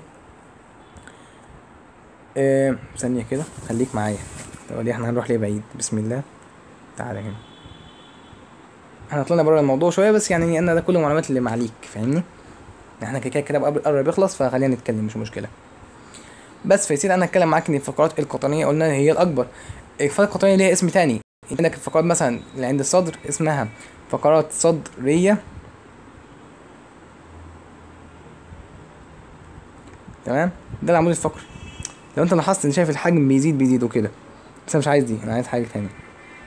Speaker 1: آه، ثانيه كده خليك معايا طب دي احنا هنروح ليه بعيد بسم الله تعالى هنا احنا طلعنا بره الموضوع شويه بس يعني انا ده كل المعلومات اللي معليك فاهمني احنا كده كده كده قبل قرب يخلص فخلينا نتكلم مش مشكله بس فيصير انا اتكلم معاك ان الفقرات القطنيه قلنا هي الاكبر الفقرات القطنيه ليها اسم تاني عندك الفقرات مثلا اللي عند الصدر اسمها فقرات صدريه تمام ده العمود الفقري لو انت لاحظت ان شايف الحجم بيزيد بيزيد وكده بس انا مش عايز دي انا عايز حاجه تانية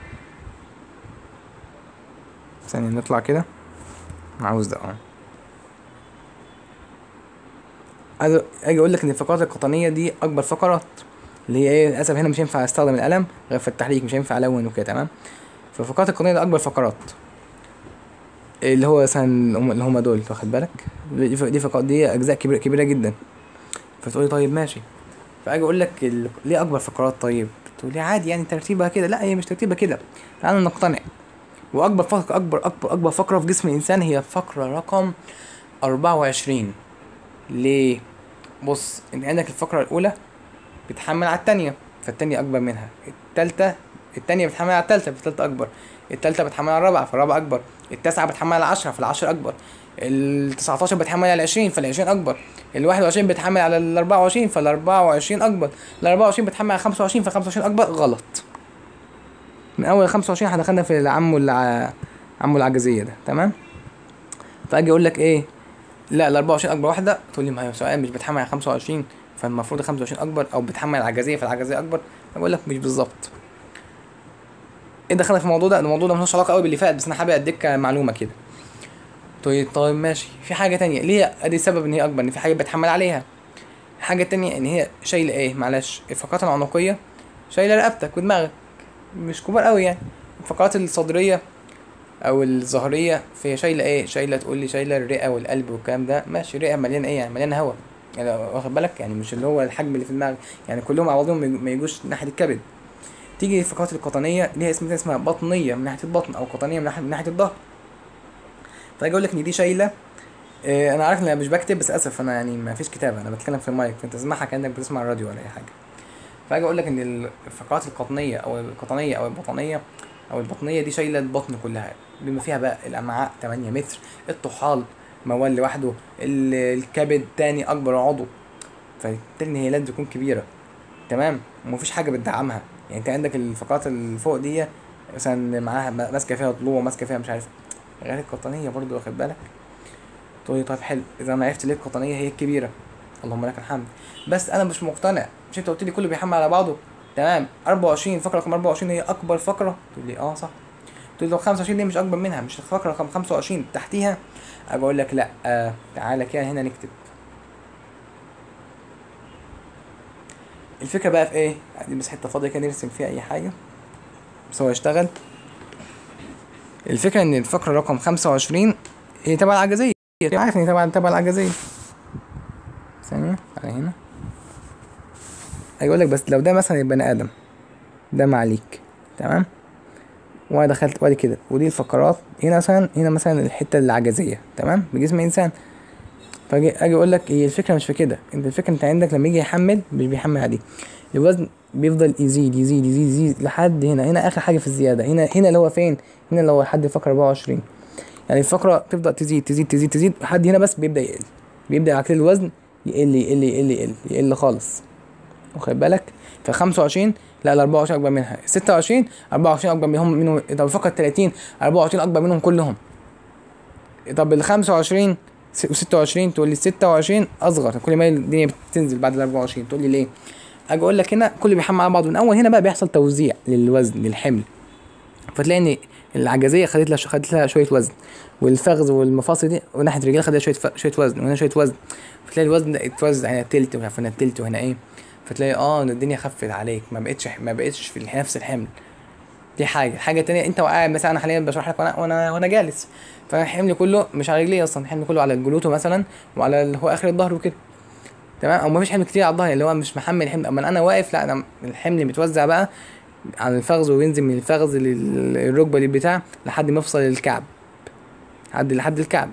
Speaker 1: ثانية نطلع كده عاوز ده اه عايز اجي اقول لك ان الفقرات القطنيه دي اكبر فقرات اللي هي ايه للاسف هنا مش هينفع استخدم القلم غير في التحريك مش هينفع الون وكده تمام فالفقرات القطنيه دي اكبر فقرات اللي هو مثلا اللي هم دول واخد بالك دي ف- دي فقرات دي اجزاء كبيره كبيره جدا فتقولي طيب ماشي فاجي اقول لك ال... ليه اكبر فقرات طيب تقول لي عادي يعني ترتيبها كده لا هي مش ترتيبها كده تعالى نقتنع واكبر فقره اكبر اكبر اكبر فقره في جسم الانسان هي فقره رقم 24 ليه بص ان عندك الفقره الاولى بتحمل على التانية فالتانية اكبر منها التالتة التانية بتحمل على التالتة فالتالتة اكبر التالتة بتحمل على الرابعة فالرابعة اكبر التاسعة بتحمل على العشرة فالعشرة اكبر التسعتاشر بتحمل على العشرين فالعشرين اكبر الواحد وعشرين بتحمل على الاربعة وعشرين فالاربعة وعشرين اكبر الاربعة وعشرين بتحمل على خمسة وعشرين فالخمسة وعشرين اكبر غلط من اول خمسة وعشرين احنا دخلنا في العمو الع... عمو العجزية ده تمام فاجي اقول لك ايه لا ال 24 اكبر واحده تقول لي ما هي سؤال مش بتحمل على 25 فالمفروض ال 25 اكبر او بتحمل العجزيه فالعجزيه اكبر اقول لك مش بالظبط ايه دخلنا في الموضوع ده الموضوع ده ملوش علاقه قوي باللي فات بس انا حابب اديك معلومه كده طيب طيب ماشي في حاجه تانية ليه ادي السبب ان هي اكبر ان في حاجه بتحمل عليها حاجه تانية ان هي شايله ايه معلش الفقرات العنقيه شايله رقبتك ودماغك مش كبار قوي يعني الفقرات الصدريه او الظهريه فهي شايله ايه شايله تقول لي شايله الرئه والقلب والكلام ده ماشي الرئه مليانه ايه يعني مليانه هواء يعني واخد بالك يعني مش اللي هو الحجم اللي في دماغك يعني كلهم على بعضهم ما يجو- ما يجوش ناحيه الكبد تيجي الفقرات القطنيه ليها اسم تاني اسمها بطنيه من ناحيه البطن او قطنيه من ناحيه من ناحيه الظهر فاجي اقول لك ان دي شايله إيه انا عارف ان انا مش بكتب بس اسف انا يعني ما فيش كتابه انا بتكلم في المايك فانت تسمعها كانك بتسمع الراديو ولا اي حاجه فاجي اقول لك ان الفقرات القطنيه او القطنيه او البطنيه او البطنيه دي شايله البطن كلها بما فيها بقى الامعاء 8 متر الطحال موال لوحده ال- الكبد تاني اكبر عضو فبالتالي هي لازم تكون كبيره تمام ومفيش حاجه بتدعمها يعني انت عندك الفقرات اللي فوق دي مثلا معاها ما- ماسكه فيها ضلوع ماسكه فيها مش عارف غير القطنيه برضو واخد بالك تقول لي طيب حلو اذا انا عرفت ليه القطنيه هي الكبيره اللهم لك الحمد بس انا مش مقتنع مش انت قلت لي كله بيحمل على بعضه تمام 24 فقره رقم 24 هي اكبر فقره تقول لي اه صح تقول لي طب 25 ليه مش اكبر منها مش الفقره رقم 25 تحتيها اجي اقول لك لا آه تعالى كده هنا نكتب الفكره بقى في ايه دي بس حته فاضيه كده نرسم فيها اي حاجه بس هو يشتغل الفكره ان الفقره رقم 25 هي تبع العجزيه عارف ان هي تبع تبع العجزيه ثانيه على هنا هيقول لك بس لو ده مثلا البني ادم ده معليك تمام وانا دخلت وادي كده ودي الفقرات هنا مثلا هنا مثلا الحته العجزيه تمام بجسم انسان فاجي اجي اقول لك هي الفكره مش في كده انت الفكره انت عندك لما يجي يحمل مش بيحمل عادي الوزن بيفضل يزيد يزيد يزيد يزيد لحد هنا هنا اخر حاجه في الزياده هنا هنا اللي هو فين هنا اللي هو لحد الفقره 24 يعني الفقره تفضل تزيد تزيد تزيد تزيد لحد هنا بس بيبدا يقل بيبدا على كده الوزن يقل يقل يقل يقل يقل خالص واخد بالك ف 25 لا ال 24 اكبر منها 26 24 اكبر منهم منهم طب الفقره 30 24 اكبر منهم كلهم طب ال 25 و 26 تقول لي 26 اصغر كل ما الدنيا بتنزل بعد ال 24 تقول لي ليه؟ اجي اقول لك هنا كله بيحمل على بعضه من اول هنا بقى بيحصل توزيع للوزن للحمل فتلاقي ان العجزيه خدت لها خدت لها شويه وزن والفخذ والمفاصل دي وناحيه الرجال خدت شويه ف... شويه وزن وهنا شويه وزن فتلاقي الوزن ده اتوزع هنا تلت ومش عارف هنا تلت وهنا ايه فتلاقي اه ان الدنيا خفت عليك ما بقتش ما بقتش في نفس الحمل دي حاجه حاجه تانية انت وقاعد مثلا انا حاليا بشرح لك وانا وانا, وأنا جالس فالحمل كله مش على رجلي اصلا الحمل كله على الجلوتو مثلا وعلى اللي هو اخر الظهر وكده تمام او مفيش حمل كتير على الظهر اللي هو مش محمل حمل اما انا واقف لا انا الحمل متوزع بقى على الفخذ وينزل من الفخذ للركبه للبتاع لحد ما يفصل الكعب لحد لحد الكعب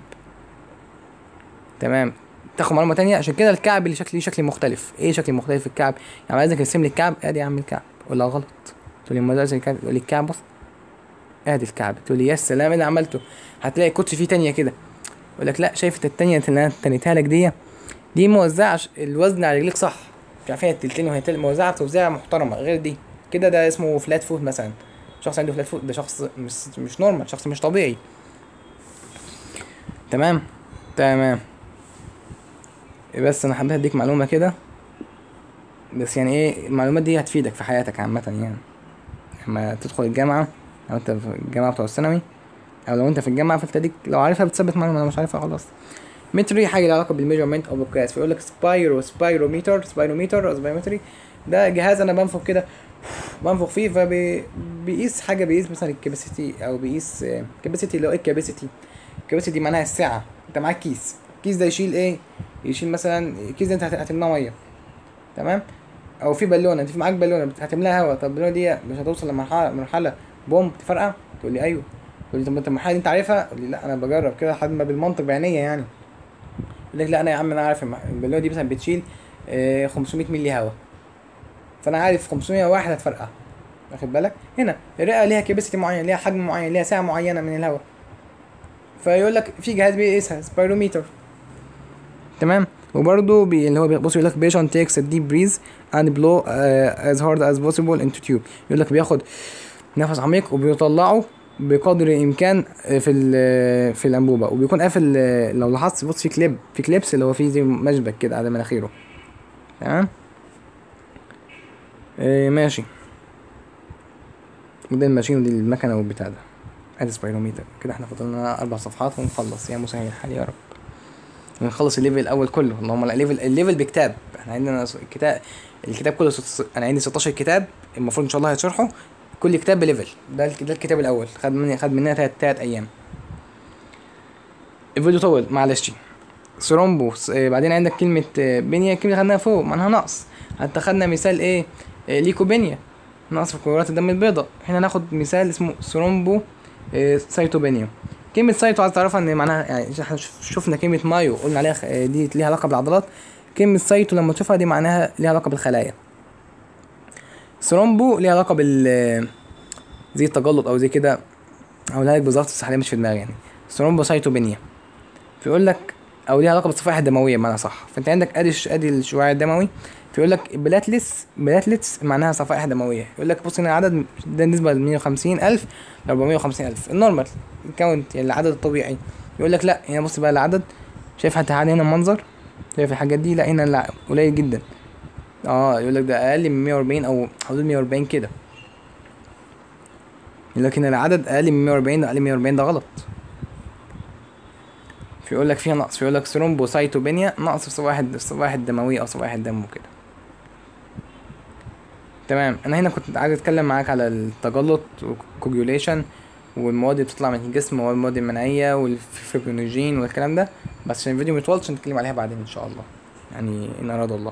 Speaker 1: تمام تاخد معلومه تانية عشان كده الكعب اللي شكل شكل مختلف ايه شكل مختلف في الكعب يعني عايزك ارسم لي الكعب ادي يا عم الكعب ولا غلط تقول لي ما ده الكعب تقول لي الكعب بص ادي الكعب تقول لي يا سلام ايه اللي عملته هتلاقي كوتش فيه تانية كده يقول لك لا شايف التانية اللي انا تنيتها لك دي دي موزعه الوزن على رجليك صح مش عارف هي التلتين وهي تل... موزعه توزيعه محترمه غير دي كده ده اسمه فلات فوت مثلا شخص عنده فلات فوت ده شخص مش مش نورمال شخص مش طبيعي تمام تمام بس انا حبيت اديك معلومه كده بس يعني ايه المعلومات دي هتفيدك في حياتك عامه يعني لما تدخل الجامعه لو انت في الجامعه بتوع الثانوي او لو انت في الجامعه فبتديك لو عارفها بتثبت معلومه لو مش عارفها خلاص متري حاجه لها علاقه بالميجرمنت او بالقياس فيقول لك سبايرو سبايروميتر سبايروميتر او سبايرومتري ده جهاز انا بنفخ كده بنفخ فيه فبيقيس حاجه بيقيس مثلا الكباسيتي او بيقيس كباسيتي اللي هو ايه الكباسيتي الكباسيتي دي معناها السعه انت معاك كيس الكيس ده يشيل ايه يشيل مثلا الكيس ده انت هت- هتملاه ميه تمام او في بالونه انت في معاك بالونه هتملاها هواء طب البالونه دي مش هتوصل لمرحله مرحله بوم تفرقع تقول لي ايوه تقول لي طب انت المرحله دي انت عارفها تقول لي لا انا بجرب كده لحد ما بالمنطق بعينيا يعني يقول لك لا انا يا عم انا عارف الم- البالونه دي مثلا بتشيل آه، 500 مللي هواء فانا عارف 500 واحد هتفرقع واخد بالك هنا الرئه ليها كباسيتي معين ليها حجم معين ليها سعه معينه من الهواء فيقول لك في جهاز بيقيسها سبايروميتر تمام وبرده بي اللي هو بي- بص يقول لك patient takes a deep breath and blow uh, as hard as possible into tube يقول لك بياخد نفس عميق وبيطلعه بقدر الامكان في ال- في الانبوبه وبيكون قافل لو لاحظت بص في كليب في كليبس اللي هو فيه زي مشبك كده على مناخيره تمام إيه ماشي وده الماشين ودي المكنه والبتاع ده ادي سبايروميتر كده احنا فاضلنا اربع صفحات ونخلص يا مسهل الحال يا رب ونخلص الليفل الاول كله اللهم لا الليفل الليفل بكتاب احنا عندنا س- كتاب الكتاب كله ست... انا عندي 16 كتاب المفروض ان شاء الله هيتشرحوا كل كتاب بليفل ده الك- ده الكتاب الاول خد مني خد مننا تلات, تلات ايام الفيديو طول معلش ثرومبو س- آه، بعدين عندك كلمة آه، بنية كلمة خدناها فوق معناها نقص حتى خدنا مثال ايه آه، ليكوبينيا نقص في كرات الدم البيضاء هنا ناخد مثال اسمه ثرومبو آه، سايتوبينيا كلمة سايتو عايز تعرفها ان معناها يعني احنا شف- شفنا كلمة مايو قلنا عليها خ- آه، دي ليها علاقة بالعضلات كلمة سايتو لما تشوفها دي معناها ليها علاقة بالخلايا ثرومبو ليها علاقة بال آه، زي التجلط او زي كده هقولها لك بالظبط بس حاليا مش في دماغي يعني ثرومبوسايتوبينيا فيقول لك او ليها علاقه بالصفائح الدمويه بمعنى صح فانت عندك ادي الش- ادي الشعاع الدموي فيقول لك بلاتلس بلاتلتس معناها صفائح دمويه يقول لك بص هنا العدد ده بالنسبه ل 150 الف ل 450 الف النورمال الكاونت يعني العدد الطبيعي يقول لك لا هنا بص بقى العدد شايف حتى هنا المنظر شايف الحاجات دي لا هنا لا قليل جدا اه يقول لك ده اقل من 140 او حدود 140 كده يقول لك هنا العدد اقل من 140 ده اقل من 140 ده غلط فيقول لك فيها نقص فيقول لك ثرومبوسايتوبينيا نقص في صفائح الصفائح الدمويه او صفائح الدم وكده تمام انا هنا كنت عايز اتكلم معاك على التجلط والكوجوليشن والمواد اللي بتطلع من الجسم والمواد المناعيه والفيبرينوجين والكلام ده بس عشان الفيديو ميطولش نتكلم عليها بعدين ان شاء الله يعني ان اراد الله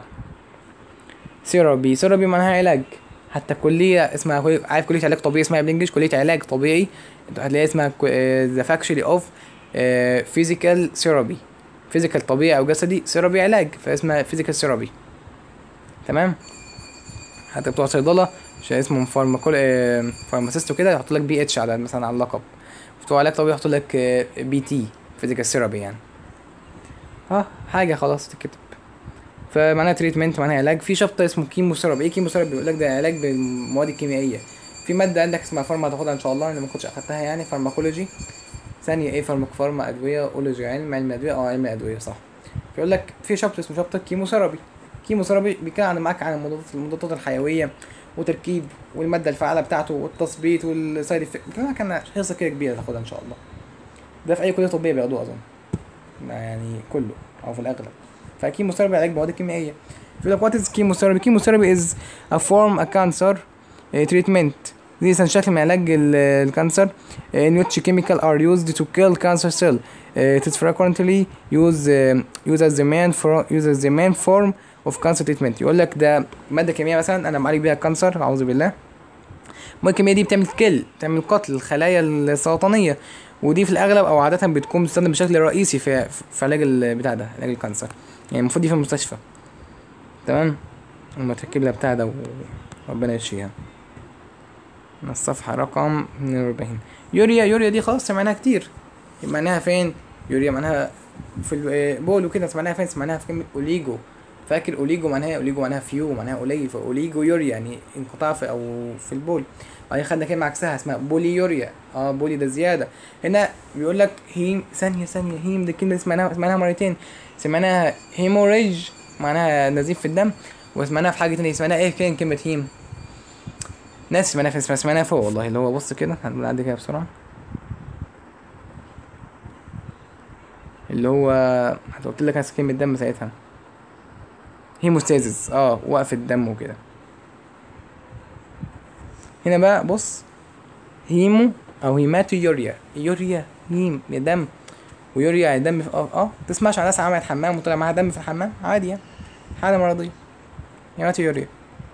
Speaker 1: سيرابي سيرابي معناها علاج حتى كلية اسمها كلية عارف كلية علاج طبيعي اسمها بالانجلش كلية علاج طبيعي انت هتلاقيها اسمها ذا فاكشري اوف فيزيكال ثيرابي فيزيكال طبيعي او جسدي ثيرابي علاج فاسمها فيزيكال ثيرابي تمام حتى بتوع صيدلة عشان اسمهم فارماكول فارماسيست وكده يحط لك بي اتش على مثلا على اللقب بتوع علاج طبيعي يحط لك بي تي فيزيكال ثيرابي يعني اه حاجة خلاص تكتب فمعناها تريتمنت معناها علاج في شابتر اسمه كيمو ثيرابي ايه كيمو ثيرابي بيقول لك ده علاج بالمواد الكيميائيه في ماده عندك اسمها فارما هتاخدها ان شاء الله انا ما كنتش اخدتها يعني فارماكولوجي ثانيه ايه فارماك فارما ادويه اولوجي علم علم ادويه اه علم ادويه صح بيقول لك في شابتر اسمه شابتر كيمو ثيرابي كيمو ثيرابي بيتكلم عن معاك عن المضادات المضادات الحيويه وتركيب والماده الفعاله بتاعته والتثبيت والسايد افكت بيتكلم عن حصه كده كبيره تاخدها ان شاء الله ده في اي كليه طبيه بياخدوها اظن يعني كله او في الاغلب فكيموثيرابي علاج مواد كيميائيه يقول لك what is chemotherapy chemotherapy is a form a cancer uh, treatment دي مثلا شكل من علاج ال- الكانسر uh, in which chemical are used to kill cancer cell uh, it is frequently used uh, used as the main for used as the main form of cancer treatment يقول لك ده ماده كيميائيه مثلا انا بعالج بيها الكانسر اعوذ بالله المواد الكيميائيه دي بتعمل كل بتعمل قتل الخلايا السرطانيه ودي في الاغلب او عاده بتكون بتستخدم بشكل رئيسي في في علاج البتاع ده علاج الكانسر يعني المفروض دي في المستشفى تمام لما تركب لها بتاع ده وربنا يشفيها من الصفحة رقم 42 يوريا يوريا دي خلاص سمعناها كتير معناها فين يوريا معناها في البول وكده سمعناها فين سمعناها في كلمة أوليجو فاكر أوليجو معناها إيه؟ أوليجو معناها فيو معناها قليل فأوليجو يوريا يعني انقطاع في أو في البول بعدين خدنا كلمة عكسها اسمها بولي يوريا اه بولي ده زيادة هنا بيقول لك هيم ثانية ثانية هيم دي كلمة سمعناها سمعناها مرتين سمعناها هيموريج معناها نزيف في الدم وسمعناها في حاجه تانية سمعناها ايه كان كلمه هيم ناس سمعناها في اسمها سمعناها فوق والله اللي هو بص كده هنعدي كده بسرعه اللي هو قلت لك انا كلمه دم ساعتها هيموستازيس اه وقف الدم وكده هنا بقى بص هيمو او هيماتو يوريا يوريا هيم يا دم ويوريا يعني دم في اه اه تسمعش عن ناس عملت حمام وطلع معاها دم في الحمام عادي يعني حالة مرضية هيماتو يوريا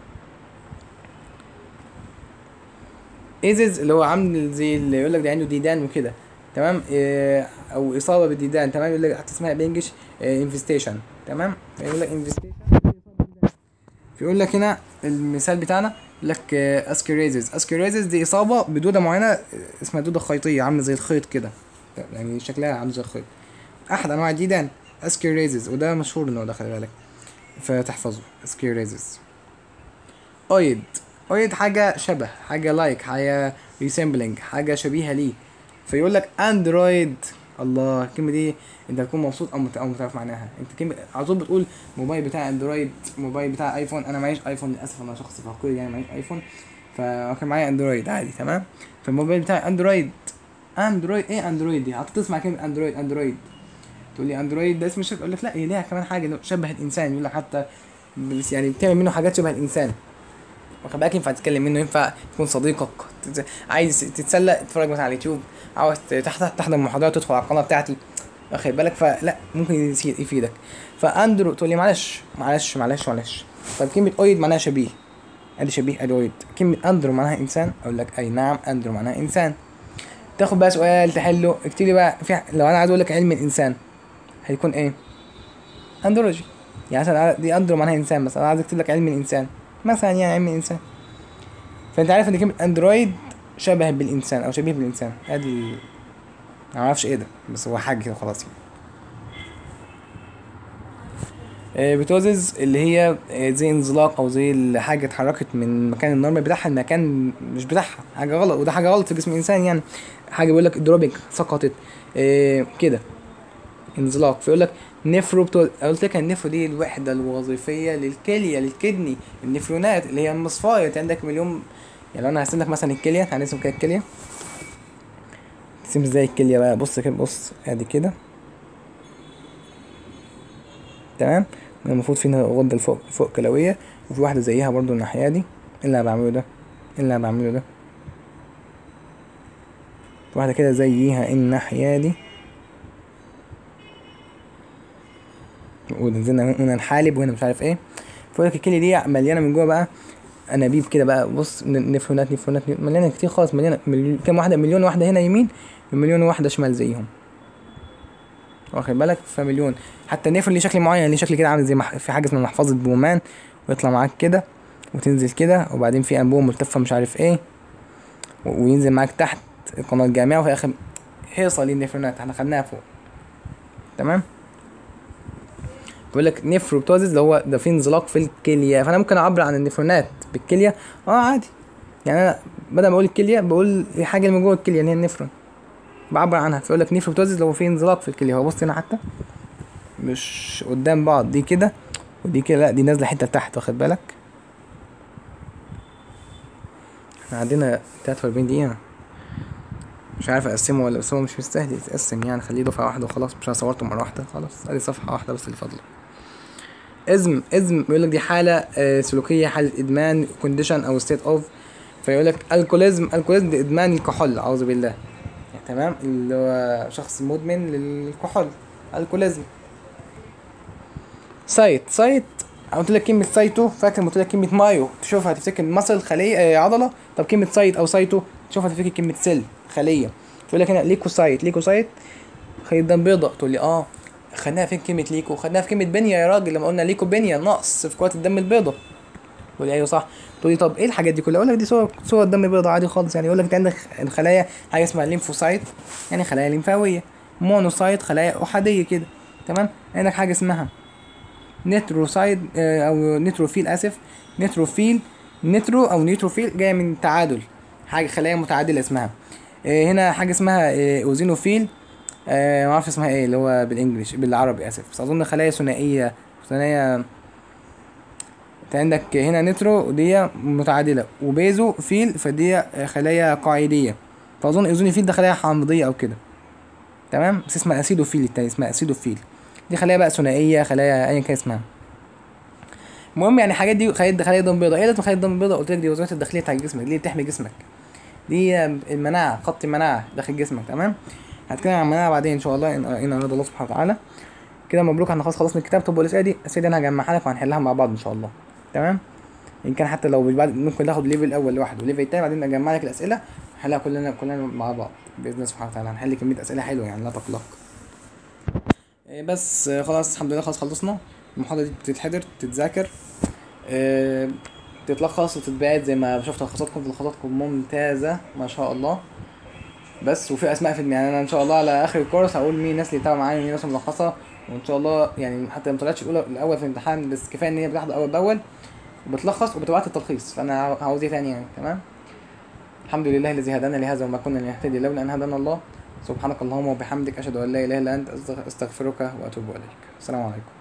Speaker 1: ايزز اللي هو عامل زي اللي يقول لك ده عنده ديدان وكده تمام إيه او اصابه بالديدان تمام يقول لك حتى اسمها بالانجلش انفستيشن تمام يقول لك انفستيشن بيقول لك هنا المثال بتاعنا يقول لك اسكيريزز اسكيريزز دي اصابه بدوده معينه آه، اسمها دوده خيطيه عامله زي الخيط كده يعني شكلها عامل زي الخيط احد انواع الديدان اسكيريزز وده مشهور ان هو ده خلي بالك فتحفظه اسكيريزز اويد اويد حاجه شبه حاجه لايك حاجه ريسمبلينج حاجه شبيهه ليه فيقول لك اندرويد الله الكلمه دي انت هتكون مبسوط او مت- او متعرف معناها انت كلمه على طول بتقول موبايل بتاع اندرويد موبايل بتاع ايفون انا معيش ايفون للاسف انا شخص فقير يعني معيش ايفون فكان معايا اندرويد عادي تمام فالموبايل بتاعي اندرويد اندرويد ايه اندرويد دي هتسمع تسمع كلمه اندرويد اندرويد تقول لي اندرويد ده اسم الشركه اقول لك لا هي ليها كمان حاجه إنه شبه الانسان يقول لك حتى بس يعني بتعمل منه حاجات شبه الانسان واخد بالك ينفع تتكلم منه ينفع يكون صديقك تت- عايز تتسلى تتفرج مثلا على اليوتيوب عاوز تحت تحضر محاضرات تدخل على القناه بتاعتي واخد بالك فلا ممكن يسي- يفيدك فاندرو تقول لي معلش معلش معلش معلش طب كلمه اويد معناها شبيه ادي شبيه ادي اويد كلمه اندرو معناها انسان اقول لك اي نعم اندرو معناها انسان تاخد بقى سؤال تحله اكتب لي بقى في لو انا عايز اقول لك علم الانسان هيكون ايه اندرولوجي يعني مثلا دي اندرو معناها انسان مثلا انا عايز اكتب لك علم الانسان مثلا يعني علم الانسان فانت عارف ان كلمه اندرويد شبه بالانسان او شبيه بالانسان ادي ما اعرفش ايه ده بس هو حاجه كده خلاص يعني آه، بتوزز اللي هي آه، زي انزلاق او زي الحاجه اتحركت من مكان النورمال بتاعها المكان مش بتاعها حاجه غلط وده حاجه غلط في جسم الانسان يعني حاجه بيقول لك دروبينج سقطت آه، كده انزلاق فيقول لك نفرو بتو... قلت لك النفرو دي الوحده الوظيفيه للكليه للكدني النفرونات اللي هي المصفايه انت عندك مليون يعني لو انا هرسم لك مثلا الكليه هنرسم كده الكليه ترسم ازاي الكليه بقى بص كده بص ادي كده تمام المفروض في هنا غده فوق فوق كلويه وفي واحده زيها برضو الناحيه دي ايه اللي انا بعمله ده ايه اللي انا بعمله ده في واحده كده زيها الناحيه دي ونزلنا هنا نحالب وهنا مش عارف ايه فيقول لك الكليه دي مليانه من جوه بقى انابيب كده بقى بص ن- نفرونات نفرونات مليانه كتير خالص مليانه مليون كام واحده مليون واحده هنا يمين ومليون واحده شمال زيهم واخد بالك فمليون حتى النفر ليه شكل معين ليه شكل كده عامل زي مح... في حاجه اسمها محفظه بومان ويطلع معاك كده وتنزل كده وبعدين في انبوبه ملتفه مش عارف ايه و- وينزل معاك تحت القناه الجامعيه وفي اخر هيصه للنفرونات احنا خدناها فوق تمام بيقول لك نفروبتوزيس اللي هو ده في انزلاق في الكليه فانا ممكن اعبر عن النفرونات بالكليه اه عادي يعني انا بدل ما اقول الكليه بقول الحاجه اللي من جوه الكليه اللي هي النفرون بعبر عنها فيقول لك نفروبتوزيس اللي هو في انزلاق في الكليه هو بص هنا حتى مش قدام بعض دي كده ودي كده لا دي نازله حته تحت واخد بالك احنا عندنا 43 دقيقه مش عارف اقسمه ولا بس هو مش مستاهل يتقسم يعني خليه دفعه واحده وخلاص مش انا صورته مره واحده خلاص ادي صفحه واحده بس اللي فاضله ازم ازم بيقول لك دي حاله آه، سلوكيه حاله ادمان كونديشن او ستيت اوف فيقول لك الكوليزم الكوليزم ده ادمان الكحول اعوذ بالله يعني تمام اللي هو شخص مدمن للكحول الكوليزم سايت سايت قلت لك كلمة سايتو فاكر لما قلت لك كلمة مايو تشوفها تفتكر مصل خلية آه عضلة طب كلمة سايت أو سايتو تشوفها تفتكر كلمة سيل خلية تقول لك هنا ليكوسايت ليكوسايت خلية دم بيضاء تقول لي اه خدناها فين كلمة ليكو خدناها في كلمة بنية يا راجل لما قلنا ليكو بنية نقص في كرات الدم البيضاء تقول لي ايوه صح تقول لي طب ايه الحاجات دي كلها اقول لك دي صور صور دم بيضاء عادي خالص يعني يقول لك انت عندك الخلايا حاجه اسمها ليمفوسايت يعني خلايا ليمفاويه مونوسايت خلايا احاديه كده تمام عندك حاجه اسمها نتروسايد آه، او نتروفيل اسف نتروفيل نترو او نيتروفيل جايه من تعادل حاجه خلايا متعادله اسمها آه، هنا حاجه اسمها آه، اوزينوفيل آه ما اعرفش اسمها ايه اللي هو بالانجلش بالعربي اسف بس اظن خلايا ثنائيه ثنائيه انت عندك هنا نترو ودي متعادله وبيزو فيل فدي خلايا قاعديه فاظن ايزونيفيل ده خلايا حامضيه او كده تمام بس اسمها اسيدوفيل التاني اسمها اسيدوفيل دي خلايا بقى ثنائيه خلايا ايا كان اسمها المهم يعني الحاجات دي خلايا خلايا دم بيضاء ايه لازم خلايا دم بيضاء قلت لك دي وظيفتها الداخليه بتاع جسمك دي اللي بتحمي جسمك دي المناعه خط المناعه داخل جسمك تمام هتكلم عن المناعه بعدين ان شاء الله ان ان اراد الله سبحانه وتعالى كده مبروك احنا خلاص خلصنا الكتاب طب والاسئله دي الاسئله دي انا هجمعها لك وهنحلها مع بعض ان شاء الله تمام ان كان حتى لو بعد ممكن ناخد الليفل الاول لوحده والليفل التاني بعدين اجمع لك الاسئله نحلها كلنا كلنا مع بعض باذن الله سبحانه وتعالى هنحل كميه اسئله حلوه يعني لا تقلق إيه بس آه، خلاص الحمد لله خلاص خلصنا المحاضره دي بتتحضر تتذاكر آه، تتلخص وتتبعت زي ما شفت تلخصاتكم تلخصاتكم ممتازه ما شاء الله بس وفي اسماء في يعني انا ان شاء الله على اخر الكورس هقول مين الناس اللي تابعه معايا ومين الناس ملخصه وان شاء الله يعني حتى ما طلعتش الاولى الاول في الامتحان بس كفايه ان هي بتحضر اول باول وبتلخص وبتبعت التلخيص فانا عاوز ايه تاني يعني تمام الحمد لله الذي هدانا لهذا وما كنا لنهتدي لولا ان هدانا الله سبحانك اللهم وبحمدك اشهد ان لا اله الا انت أستغ- استغفرك واتوب اليك السلام عليكم